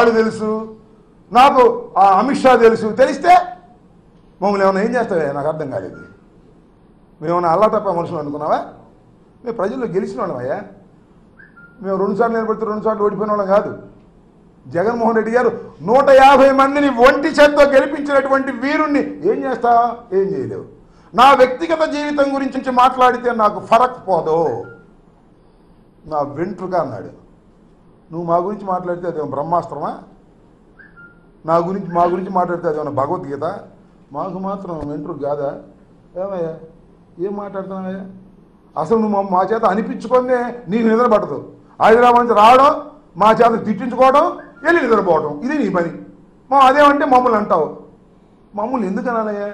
వాళ్ళు తెలుసు నాకు ఆ అమిత్ షా తెలుసు తెలిస్తే మమ్మల్ని ఏమైనా ఏం చేస్తావే నాకు అర్థం కాలేదు మేమన్నా అల్లా తప్ప మనుషులు అనుకున్నావా మేము ప్రజల్లో గెలిచిన వాళ్ళమయ్యా మేము రెండుసార్లు నిలబడితే రెండు సార్లు ఓడిపోయిన వాళ్ళం కాదు జగన్మోహన్ రెడ్డి గారు నూట యాభై మందిని ఒంటి చేత్తో గెలిపించినటువంటి వీరుణ్ణి ఏం చేస్తా ఏం చేయలేవు నా వ్యక్తిగత జీవితం గురించి మాట్లాడితే నాకు ఫరక్ పోదు నా వెంట్రుక అన్నాడు నువ్వు మా గురించి మాట్లాడితే అదేమో బ్రహ్మాస్త్రమా నా గురించి మా గురించి మాట్లాడితే అదేమన్నా భగవద్గీత మాకు మాత్రం వెంట్రుక కాదా ఏమయ్యా ఏం మాట్లాడుతున్నావయ్యా అసలు నువ్వు మా- మా చేత అనిపించుకుందే నీకు నిద్ర పట్టదు హైదరాబాద్ నుంచి రావడం మా చేత తిట్టించుకోవడం వెళ్ళి నిద్రపోవడం ఇది నీ పని మా అదేమంటే మమ్మల్ని అంటావు మమ్మల్ని ఎందుకు అనాలయ్యా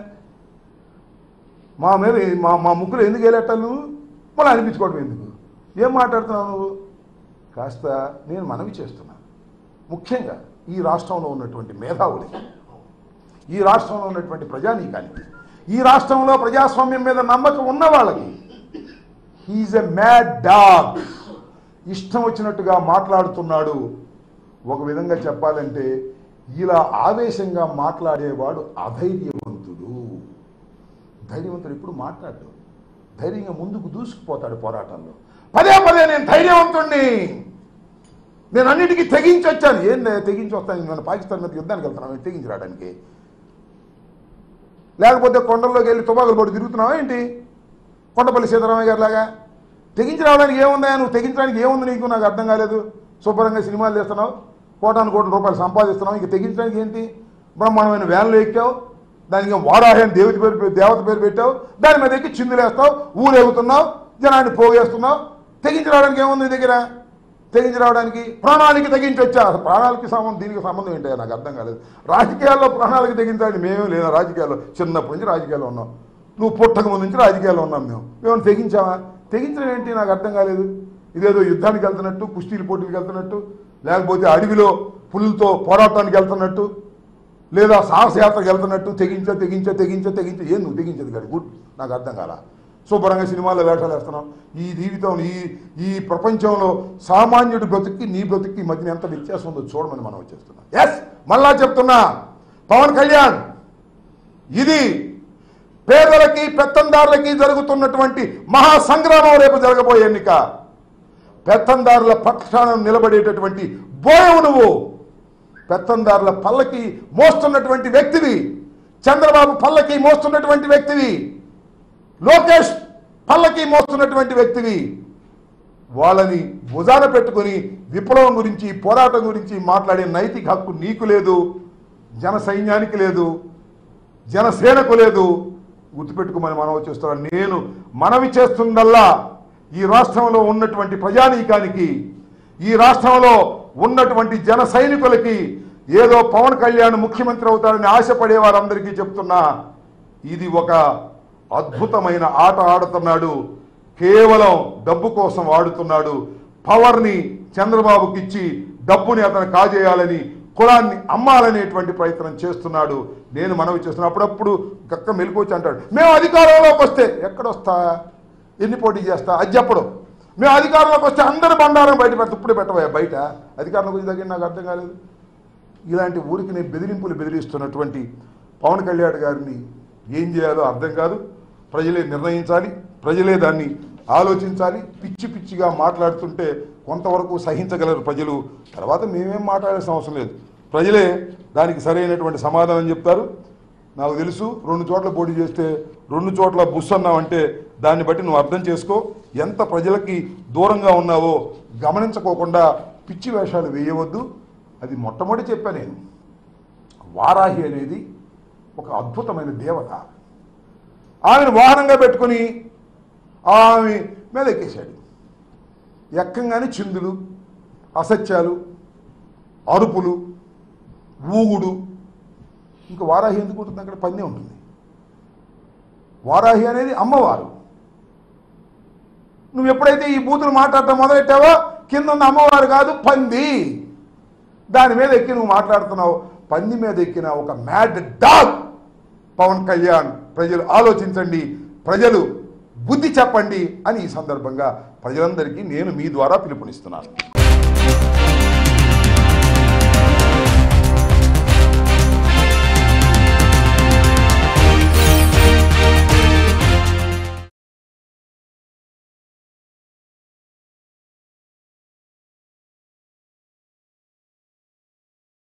మా మీద మా మా ముగ్గురు ఎందుకు వెళ్ళేటావు నువ్వు మళ్ళీ అనిపించుకోవడం ఎందుకు ఏం మాట్లాడుతున్నావు నువ్వు కాస్త నేను మనవి చేస్తున్నాను ముఖ్యంగా ఈ రాష్ట్రంలో ఉన్నటువంటి మేధావులకి ఈ రాష్ట్రంలో ఉన్నటువంటి ప్రజానీకానికి ఈ రాష్ట్రంలో ప్రజాస్వామ్యం మీద నమ్మకం ఉన్న వాళ్ళకి హీఈస్ ఎ మ్యాడ్ డాగ్ ఇష్టం వచ్చినట్టుగా మాట్లాడుతున్నాడు ఒక విధంగా చెప్పాలంటే ఇలా ఆవేశంగా మాట్లాడేవాడు అధైర్యవంతుడు ధైర్యవంతుడు ఎప్పుడు మాట్లాడు ధైర్యంగా ముందుకు దూసుకుపోతాడు పోరాటంలో పదే పదే నేను ధైర్యవంతుణ్ణి నేను అన్నిటికీ తెగించి వచ్చాను ఏం లే, తెగించి వస్తాను నేను పాకిస్తాన్ మీద యుద్ధానికి వెళ్తున్నాను తెగించి రావడానికి లేకపోతే కొండల్లోకి వెళ్ళి తుపాకులు పడి తిరుగుతున్నావా ఏంటి కొండపల్లి సీతారామయ్య గారి లాగా తెగించి రావడానికి ఏముందా నువ్వు తెగించడానికి ఏముంది నీకు నాకు అర్థం కాలేదు శుభ్రంగా సినిమాలు చేస్తున్నావు కోటాను కోట్ల రూపాయలు సంపాదిస్తున్నావు ఇంక తెగించడానికి ఏంటి బ్రహ్మాండమైన వ్యాన్లు ఎక్కావు దానికి వారాహి అని దేవత పేరు పె- దేవత పేరు పెట్టావు దాని మీద ఎక్కి చిందులేస్తావు ఊరేగుతున్నావు జనాన్ని పోగేస్తున్నావు తెగించి రావడానికి ఏముంది నీ దగ్గర తెగించి రావడానికి ప్రాణానికి తెగించి వచ్చా అసలు ప్రాణాలకి సంబంధం దీనికి సంబంధం ఏంటో నాకు అర్థం కాలేదు రాజకీయాల్లో ప్రాణాలకి తెగించాలని మేమే లేదా రాజకీయాల్లో చిన్నప్పటి నుంచి రాజకీయాల్లో ఉన్నాం నువ్వు పుట్టక ముందు నుంచి రాజకీయాల్లో ఉన్నాం మేము మేము తెగించావా తెగించడం ఏంటి నాకు అర్థం కాలేదు ఇదేదో యుద్ధానికి వెళ్తున్నట్టు కుస్తీలు పోటీలకు వెళ్తున్నట్టు లేకపోతే అడవిలో పులులతో పోరాటానికి వెళ్తున్నట్టు లేదా సాహసయాత్రకు వెళ్తున్నట్టు తెగించే తెగించే తెగించే తెగించే ఏం నువ్వు తెగించేది కాదు గుడ్ నాకు అర్థం కాల శుభ్రంగా సినిమాల్లో వేషాలు వేస్తున్నాం ఈ జీవితం ఈ ఈ ప్రపంచంలో సామాన్యుడి బ్రతుక్కి నీ బ్రతుక్కి మధ్యన ఎంత వ్యత్యాసం ఉందో చూడమని మనం వచ్చేస్తున్నాం ఎస్ మళ్ళా చెప్తున్నా పవన్ కళ్యాణ్ ఇది పేదలకి పెత్తందారులకి జరుగుతున్నటువంటి మహా సంగ్రామం రేపు జరగబోయే ఎన్నిక పెత్తందారుల పక్షాన నిలబడేటటువంటి బోయవు నువ్వు పెత్తందారుల పల్లకి మోస్తున్నటువంటి వ్యక్తివి చంద్రబాబు పల్లకి మోస్తున్నటువంటి వ్యక్తివి లోకేష్ పల్లకి మోస్తున్నటువంటి వ్యక్తివి వాళ్ళని భుజాన పెట్టుకొని విప్లవం గురించి పోరాటం గురించి మాట్లాడే నైతిక హక్కు నీకు లేదు జన సైన్యానికి లేదు జనసేనకు లేదు గుర్తుపెట్టుకోమని మనం చేస్తున్నాం నేను మనవి చేస్తుందల్లా ఈ రాష్ట్రంలో ఉన్నటువంటి ప్రజానీకానికి ఈ రాష్ట్రంలో ఉన్నటువంటి జన సైనికులకి ఏదో పవన్ కళ్యాణ్ ముఖ్యమంత్రి అవుతాడని ఆశపడే వారందరికీ చెప్తున్నా ఇది ఒక అద్భుతమైన ఆట ఆడుతున్నాడు కేవలం డబ్బు కోసం ఆడుతున్నాడు పవర్ని చంద్రబాబుకి ఇచ్చి డబ్బుని అతను కాజేయాలని కులాన్ని అమ్మాలనేటువంటి ప్రయత్నం చేస్తున్నాడు నేను మనవి చేస్తున్నా అప్పుడప్పుడు గక్క మెలుకొచ్చి అంటాడు మేము అధికారంలోకి వస్తే ఎక్కడొస్తా ఎన్ని పోటీ చేస్తా అది చెప్పడం మేము అధికారంలోకి వస్తే అందరి బండారం బయట పెడతా ఇప్పుడే పెట్టబోయా బయట అధికారంలోకి వచ్చి దగ్గర నాకు అర్థం కాలేదు ఇలాంటి ఊరికి నేను బెదిరింపులు బెదిరిస్తున్నటువంటి పవన్ కళ్యాణ్ గారిని ఏం చేయాలో అర్థం కాదు ప్రజలే నిర్ణయించాలి ప్రజలే దాన్ని ఆలోచించాలి పిచ్చి పిచ్చిగా మాట్లాడుతుంటే కొంతవరకు సహించగలరు ప్రజలు తర్వాత మేమేం మాట్లాడాల్సిన అవసరం లేదు ప్రజలే దానికి సరైనటువంటి సమాధానం చెప్తారు నాకు తెలుసు రెండు చోట్ల పోటీ చేస్తే రెండు చోట్ల బుస్ అన్నావంటే దాన్ని బట్టి నువ్వు అర్థం చేసుకో ఎంత ప్రజలకి దూరంగా ఉన్నావో గమనించుకోకుండా పిచ్చి వేషాలు వేయవద్దు అది మొట్టమొదటి చెప్పా నేను వారాహి అనేది ఒక అద్భుతమైన దేవత ఆమెను వాహనంగా పెట్టుకొని ఆమె మీద ఎక్కేశాడు ఎక్కంగానే చిందులు అసత్యాలు అరుపులు ఊగుడు ఇంకా వారాహి ఎందుకు ఉంటుంది అక్కడ పందే ఉంటుంది వారాహి అనేది అమ్మవారు నువ్వు ఎప్పుడైతే ఈ బూతులు మాట్లాడటం మొదలెట్టావో కింద ఉన్న అమ్మవారు కాదు పంది దాని మీద ఎక్కి నువ్వు మాట్లాడుతున్నావు పంది మీద ఎక్కిన ఒక మ్యాడ్ డాగ్ పవన్ కళ్యాణ్ ప్రజలు ఆలోచించండి ప్రజలు బుద్ధి చెప్పండి అని ఈ సందర్భంగా ప్రజలందరికీ నేను మీ ద్వారా పిలుపునిస్తున్నాను